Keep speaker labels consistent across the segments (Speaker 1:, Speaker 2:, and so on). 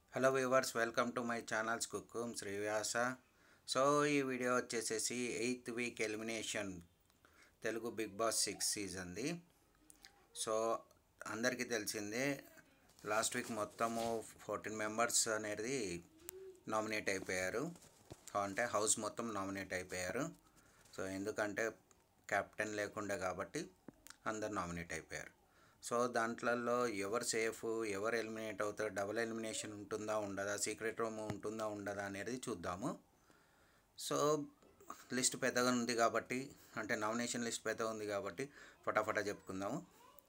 Speaker 1: hello viewers welcome to my channels కుక్కుం Srivyasa so ఈ video వచ్చేసేసి eighth week elimination Telugu Bigg Boss six సీజన్ది so అందరికీ తెలిసిందే లాస్ట్ వీక్ మొత్తము ఫోర్టీన్ మెంబర్స్ అనేది నామినేట్ అయిపోయారు అంటే హౌస్ మొత్తం నామినేట్ అయిపోయారు సో ఎందుకంటే కెప్టెన్ లేకుండే కాబట్టి అందరు నామినేట్ అయిపోయారు సో దాంట్లలో ఎవరు సేఫ్ ఎవరు ఎలిమినేట్ అవుతారు డబుల్ ఎలిమినేషన్ ఉంటుందా ఉండదా సీక్రెట్ రూమ్ ఉంటుందా ఉండదా అనేది చూద్దాము సో లిస్ట్ పెద్దగా ఉంది కాబట్టి అంటే నామినేషన్ లిస్ట్ పెద్దగా ఉంది కాబట్టి ఫటాఫటా చెప్పుకుందాము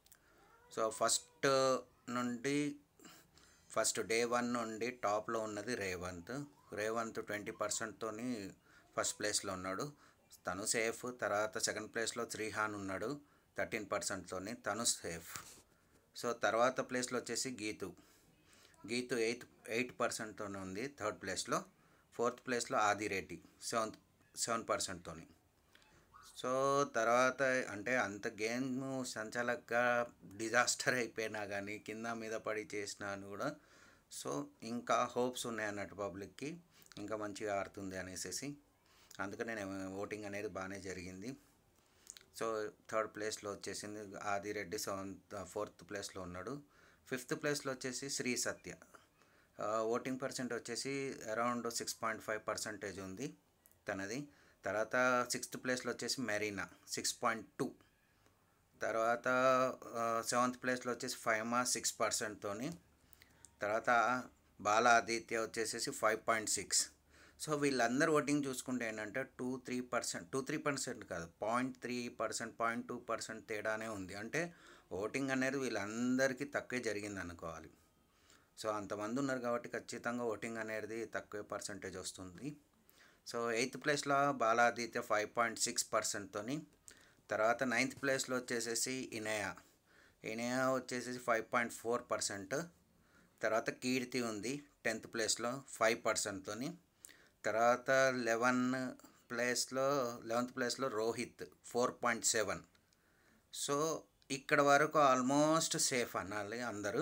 Speaker 1: సో ఫస్ట్ నుండి ఫస్ట్ డే వన్ నుండి టాప్లో ఉన్నది రేవంత్ రేవంత్ ట్వంటీ పర్సెంట్తోని ఫస్ట్ ప్లేస్లో ఉన్నాడు తను సేఫ్ తర్వాత సెకండ్ ప్లేస్లో శ్రీహాన్ ఉన్నాడు థర్టీన్ పర్సెంట్తోని తను సేఫ్ సో తర్వాత ప్లేస్లో వచ్చేసి గీతు గీతు ఎయిత్ ఎయిట్ పర్సెంట్తోనే ఉంది థర్డ్ ప్లేస్లో ఫోర్త్ ప్లేస్లో ఆదిరెడ్డి సెవెంత్ సెవెన్ పర్సెంట్తోని సో తర్వాత అంటే అంత గేమ్ సంచాలకగా డిజాస్టర్ అయిపోయినా కానీ కింద మీద పడి చేసినా కూడా సో ఇంకా హోప్స్ ఉన్నాయి అన్నట్టు పబ్లిక్కి ఇంకా మంచిగా ఆడుతుంది అనేసి అందుకనే నేను ఓటింగ్ అనేది బాగానే జరిగింది సో థర్డ్ ప్లేస్లో వచ్చేసింది ఆదిరెడ్డి సెవెంత్ ఫోర్త్ ప్లేస్లో ఉన్నాడు ఫిఫ్త్ ప్లేస్లో వచ్చేసి శ్రీ సత్య ఓటింగ్ పర్సెంట్ వచ్చేసి around six point five percentage ఉంది తనది తర్వాత సిక్స్త్ ప్లేస్లో వచ్చేసి మెరీనా సిక్స్ పాయింట్ టూ తర్వాత సెవెంత్ ప్లేస్లో వచ్చేసి ఫైమా సిక్స్ పర్సెంట్తోని తర్వాత బాల ఆదిత్య వచ్చేసేసి ఫైవ్ పాయింట్ సిక్స్ సో వీళ్ళందరూ ఓటింగ్ చూసుకుంటే ఏంటంటే two three percent two three percent కాదు point three percent point two percent తేడానే ఉంది అంటే ఓటింగ్ అనేది వీళ్ళందరికీ తక్కువే జరిగింది అనుకోవాలి సో అంతమంది ఉన్నారు కాబట్టి ఖచ్చితంగా ఓటింగ్ అనేది తక్కువ పర్సెంటేజ్ వస్తుంది సో ఎయిత్ ప్లేస్లో బాలాదిత్య ఫైవ్ పాయింట్ సిక్స్ పర్సెంట్తోని తర్వాత నైన్త్ ప్లేస్లో వచ్చేసేసి ఇనయా ఇనయా వచ్చేసేసి ఫైవ్ పాయింట్ ఫోర్ పర్సెంట్ తర్వాత కీర్తి ఉంది టెన్త్ ప్లేస్లో ఫైవ్ పర్సెంట్తోని తర్వాత లెవెన్ ప్లేస్లో లెవెంత్ ప్లేస్లో Rohit four point seven so ఇక్కడ వరకు ఆల్మోస్ట్ సేఫ్ అనాలి అందరూ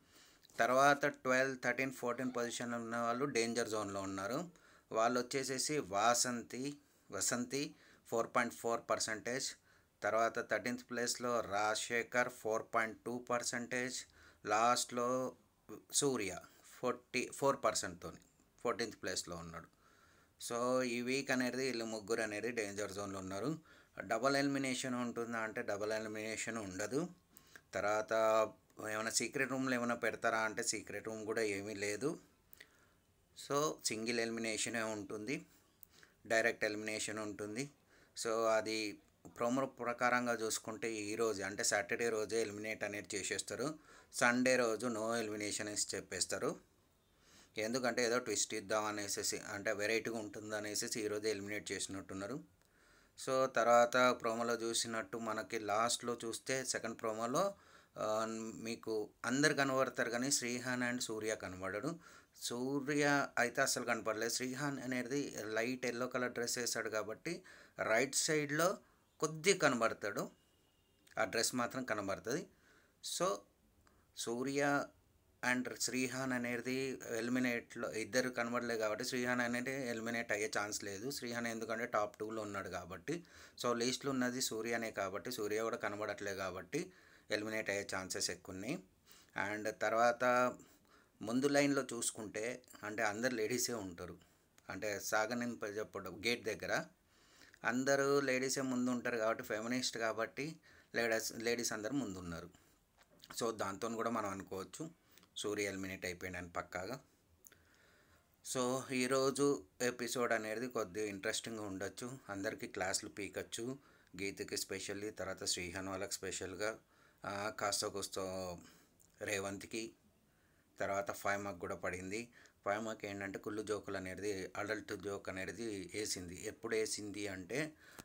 Speaker 1: తర్వాత ట్వెల్వ్ థర్టీన్ ఫోర్టీన్ పొజిషన్లో ఉన్న వాళ్ళు డేంజర్ జోన్లో ఉన్నారు వాళ్ళు వచ్చేసేసి Vasanthi Vasanthi four point four percentage తర్వాత థర్టీన్త్ ప్లేస్లో Rajasekhar four point two percentage లాస్ట్లో సూర్య ఫోర్టీ ఫోర్ పర్సెంట్తో ఫోర్టీన్త్ ప్లేస్లో ఉన్నాడు సో ఈ వీక్ అనేది వీళ్ళు ముగ్గురు అనేది డేంజర్ జోన్లో ఉన్నారు డబల్ ఎలిమినేషన్ ఉంటుందా అంటే డబల్ ఎలిమినేషన్ ఉండదు తర్వాత ఏమైనా సీక్రెట్ రూమ్లో ఏమైనా పెడతారా అంటే సీక్రెట్ రూమ్ కూడా ఏమీ లేదు సో సింగిల్ ఎలిమినేషనే ఉంటుంది డైరెక్ట్ ఎలిమినేషన్ ఉంటుంది సో అది ప్రోమో ప్రకారంగా చూసుకుంటే ఈరోజు అంటే సాటర్డే రోజే ఎలిమినేట్ అనేది చేసేస్తారు సండే రోజు నో ఎలిమినేషన్ అని చెప్పేస్తారు ఎందుకంటే ఏదో ట్విస్ట్ ఇద్దాం అనేసి అంటే వెరైటీగా ఉంటుంది అనేసి ఈరోజు ఎలిమినేట్ చేసినట్టున్నారు సో తర్వాత ప్రోమోలో చూసినట్టు మనకి లాస్ట్లో చూస్తే సెకండ్ ప్రోమోలో మీకు అందరు కనబడతారు కానీ శ్రీహాన్ అండ్ సూర్య కనబడడు సూర్య అయితే అసలు కనపడలేదు శ్రీహాన్ అనేది లైట్ ఎల్లో కలర్ డ్రెస్ వేస్తాడు కాబట్టి రైట్ సైడ్లో కొద్దిగా కనబడతాడు ఆ డ్రెస్ మాత్రం కనబడుతుంది సో సూర్య అండ్ శ్రీహాన్ అనేది ఎలిమినేట్లో ఇద్దరు కనబడలేదు కాబట్టి శ్రీహాన్ అనేది ఎలిమినేట్ అయ్యే ఛాన్స్ లేదు శ్రీహాన్ ఎందుకంటే టాప్ టూలో ఉన్నాడు కాబట్టి సో లిస్ట్లో ఉన్నది సూర్యనే కాబట్టి సూర్య కూడా కనబడట్లేదు కాబట్టి ఎలిమినేట్ అయ్యే ఛాన్సెస్ ఎక్కువ ఉన్నాయి అండ్ తర్వాత ముందు లైన్లో చూసుకుంటే అంటే అందరు లేడీసే ఉంటారు అంటే సాగనింప చెప్పడం గేట్ దగ్గర అందరూ లేడీసే ముందు ఉంటారు కాబట్టి ఫెమినిస్ట్ కాబట్టి లేడీస్ లేడీస్ అందరు ముందు ఉన్నారు సో దాంతో కూడా మనం అనుకోవచ్చు సూర్య ఎలిమినేట్ అయిపోయాడని పక్కాగా సో ఈరోజు ఎపిసోడ్ అనేది కొద్దిగా ఇంట్రెస్టింగ్గా ఉండొచ్చు అందరికీ క్లాసులు పీకచ్చు గీతకి స్పెషల్లీ తర్వాత శ్రీహాన్ వాళ్ళకి స్పెషల్గా కాస్త కూస్తో రేవంత్కి తర్వాత ఫైమాక్ కూడా పడింది ఫైమాక్ ఏంటంటే కుళ్ళు జోకులు అనేది అడల్ట్ జోక్ అనేది వేసింది ఎప్పుడు వేసింది అంటే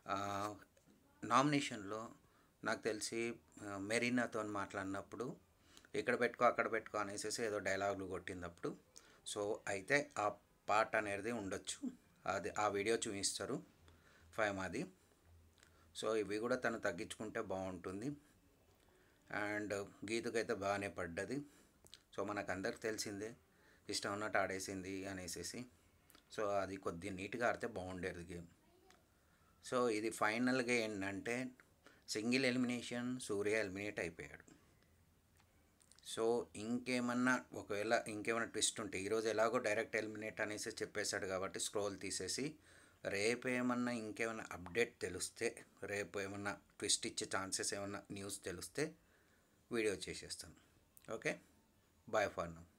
Speaker 1: నామినేషన్లో నాకు తెలిసి మెరీనాతో మాట్లాడినప్పుడు ఇక్కడ పెట్టుకో అక్కడ పెట్టుకో అనేసి ఏదో డైలాగులు కొట్టినప్పుడు సో అయితే ఆ పార్ట్ అనేది ఉండొచ్చు అది ఆ వీడియో చూపిస్తారు ఫైవ్ అది సో ఇవి కూడా తను తగ్గించుకుంటే బాగుంటుంది అండ్ గీతకైతే బాగానే పడ్డది సో మనకు అందరికి తెలిసిందే ఇష్టం ఉన్నట్టు ఆడేసింది అనేసి సో అది కొద్దిగా నీట్గా ఆడితే బాగుండేది గేమ్ సో ఇది ఫైనల్గా ఏంటంటే సింగిల్ ఎలిమినేషన్ సూర్య ఎలిమినేట్ అయిపోయాడు సో ఇంకేమన్నా ఒకవేళ ఇంకేమైనా ట్విస్ట్ ఉంటే ఈరోజు ఎలాగో డైరెక్ట్ ఎలిమినేట్ అనేసి చెప్పేశాడు కాబట్టి స్క్రోల్ తీసేసి రేపు ఏమన్నా ఇంకేమైనా అప్డేట్ తెలిస్తే రేపు ఏమన్నా ట్విస్ట్ ఇచ్చే ఛాన్సెస్ ఏమన్నా న్యూస్ తెలిస్తే వీడియో చేసేస్తాను ఓకే బాయ్ ఫర్ నౌ